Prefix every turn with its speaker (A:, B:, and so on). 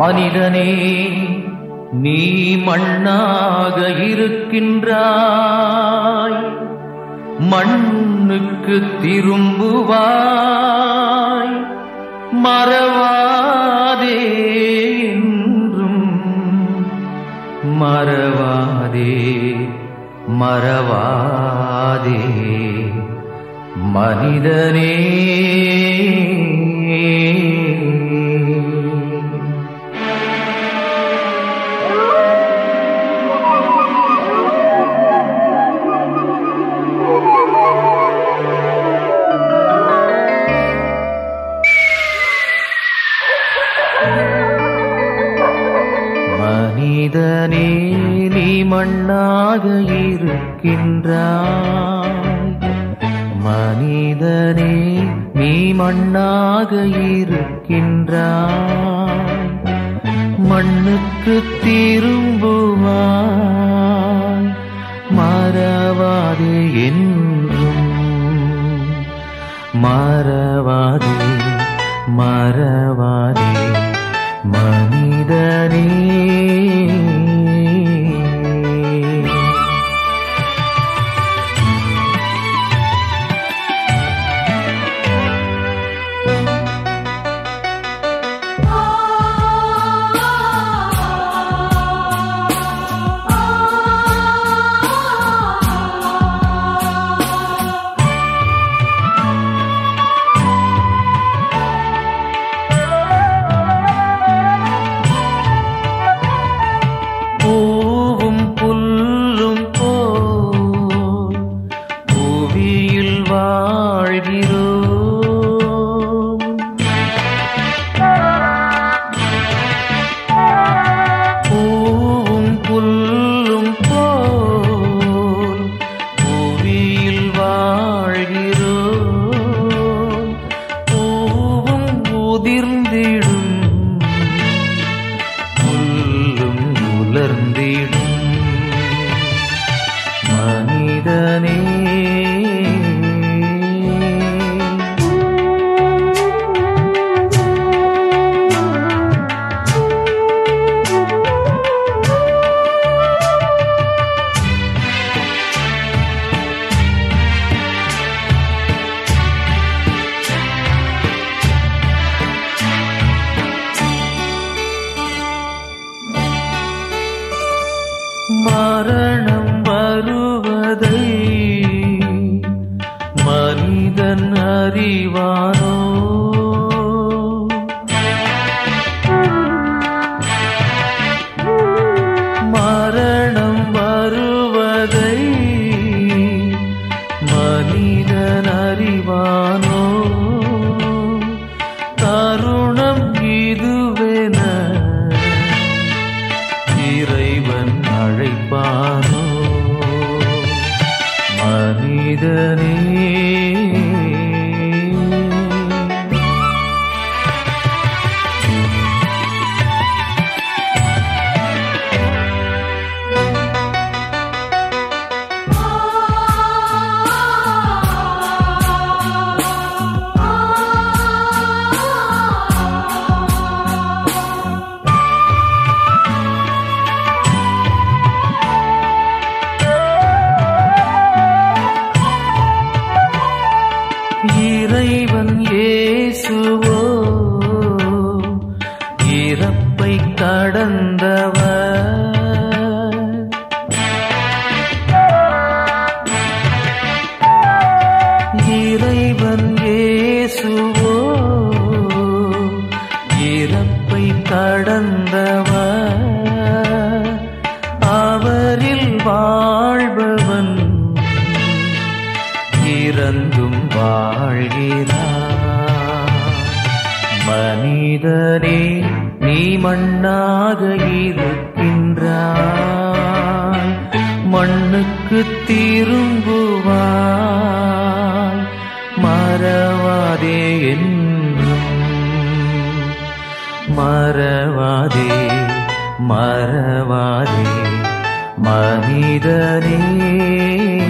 A: மனிதனே நீ மண்ணாக இருக்கின்றாய் மண்ணுக்கு திரும்புவாய் மறவாதே என்றும் மறவாதே மறவாதே மனிதனே மனிதனே நீ மண்ணாக இருக்கின்றாய் மனிதனே நீ மண்ணாக இருக்கின்றாய் மண்ணுக்கு திரும்புவாய் மறவாதே என்றும் மறவாதே மறவாதே மனிதனே பூவும் புல்லும் போல் புவியில் வாழ்கிறோம் பூவும் புல்லும் போல் புவியில் வாழ்கிறோம் பூவும் உதிர்ந்திடும் புல்லும் உலர்ந்திடும் மனிதனே மரணம் வருவதை மனிதன் அறிவானோ மரணம் வருவதை மனிதன் அறிவானோ தருணம் இதுவென இறைவன் அழைப்பானோ மனிதனே இறைவன் இயேசுவோ இறப்பை கடந்தவர் இறைவன் இயேசுவோ இறப்பை கடந்தவர் அவரில் வாழ்பவன் இறந்தும் வாழ்கிறார் மனிதனே நீ மண்ணாக இருக்கின்றாய் மண்ணுக்கு திரும்புவாய் மறவாதே என்றும் மறவாதே மறவாதே மனிதனே